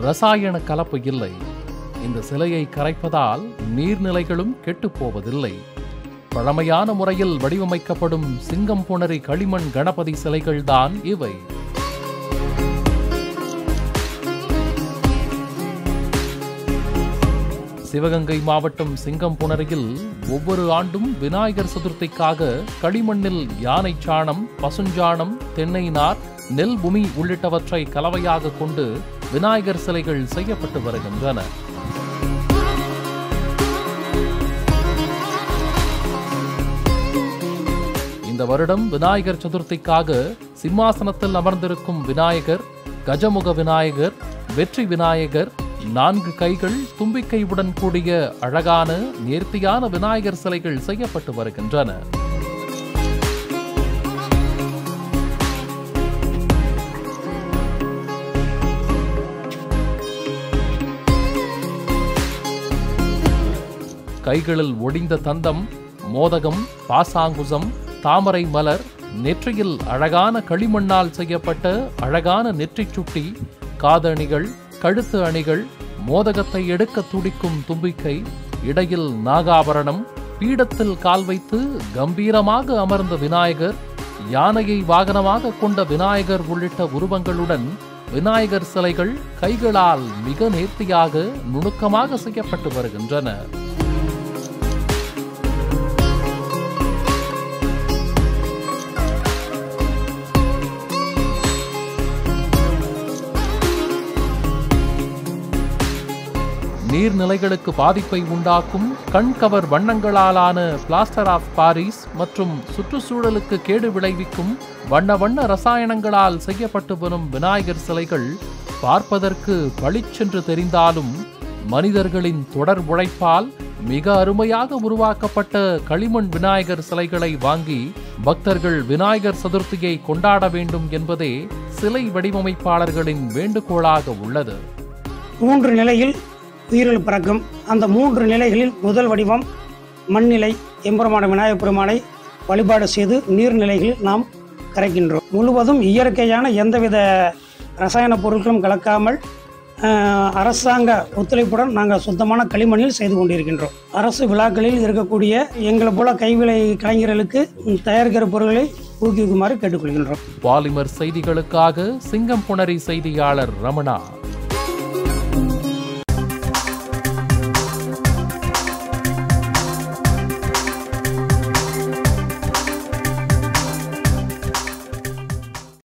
ரசாயன கலப்பு இல்லை இந்த சிலையை கரைப்பதால் நீர்நிலைகளும் கெட்டுப் போவதில்லை பழமையான முறையில் வடிவமைக்கப்படும் சிங்கம் புணரி களிமண் கணபதி சிலைகள்தான் இவை சிவகங்கை மாவட்டம் சிங்கம்புணரியில் ஒவ்வொரு ஆண்டும் விநாயகர் சதுர்த்திக்காக களிமண்ணில் யானை சாணம் பசுஞ்சாணம் தென்னை நார் நெல் பூமி உள்ளிட்டவற்றை கலவையாக கொண்டு விநாயகர் சிலைகள் செய்யப்பட்டு வருகின்றன இந்த வருடம் விநாயகர் சதுர்த்திக்காக சிம்மாசனத்தில் அமர்ந்திருக்கும் விநாயகர் கஜமுக விநாயகர் வெற்றி விநாயகர் நான்கு கைகள் தும்பிக்கையுடன் கூடிய அழகான நேர்த்தியான விநாயகர் சிலைகள் செய்யப்பட்டு வருகின்றன கைகளில் ஒடிந்த தந்தம் மோதகம் பாசாங்குசம் தாமரை மலர் நெற்றியில் அழகான களிமண்ணால் செய்யப்பட்ட அழகான நெற்றிச் சுட்டி காதணிகள் கழுத்து அணிகள் மோதகத்தை எடுக்க துடிக்கும் தும்பிக்கை இடையில் நாகாபரணம் பீடத்தில் கால் வைத்து கம்பீரமாக அமர்ந்த விநாயகர் யானையை வாகனமாக கொண்ட விநாயகர் உள்ளிட்ட உருவங்களுடன் விநாயகர் சிலைகள் கைகளால் மிக நேர்த்தியாக நுணுக்கமாக செய்யப்பட்டு வருகின்றன நீர்நிலைகளுக்கு பாதிப்பை உண்டாக்கும் கண்கவர் வண்ணங்களாலான பிளாஸ்டர் ஆஃப் பாரிஸ் மற்றும் சுற்றுச்சூழலுக்கு கேடு விளைவிக்கும் வண்ண வண்ண ரசாயனங்களால் செய்யப்பட்டு வரும் விநாயகர் சிலைகள் பார்ப்பதற்கு பளிச்சென்று தெரிந்தாலும் மனிதர்களின் தொடர் உழைப்பால் மிக அருமையாக உருவாக்கப்பட்ட களிமண் விநாயகர் சிலைகளை வாங்கி பக்தர்கள் விநாயகர் சதுர்த்தியை கொண்டாட வேண்டும் என்பதே சிலை வடிவமைப்பாளர்களின் வேண்டுகோளாக உள்ளது மூன்று நிலையில் உயிரில் பிறக்கும் அந்த மூன்று நிலைகளில் முதல் வடிவம் மண்நிலை எம்பெருமான விநாயகப் பெருமானை வழிபாடு செய்து நீர்நிலைகளில் நாம் கரைக்கின்றோம் முழுவதும் இயற்கையான எந்தவித ரசாயன பொருட்களும் கலக்காமல் ஆஹ், அரசாங்க ஒத்துழைப்புடன் நாங்கள் சுத்தமான களிமண்ணில் செய்து கொண்டிருக்கின்றோம் அரசு விழாக்களில் இருக்கக்கூடிய எங்களை போல கைவினை கலைஞர்களுக்கு தயாரிக்கிற பொருட்களை ஊக்குவிக்குமாறு கேட்டுக்கொள்கின்றோம் பாலிமர் செய்திகளுக்காக சிங்கம் புணரி செய்தியாளர் ரமணா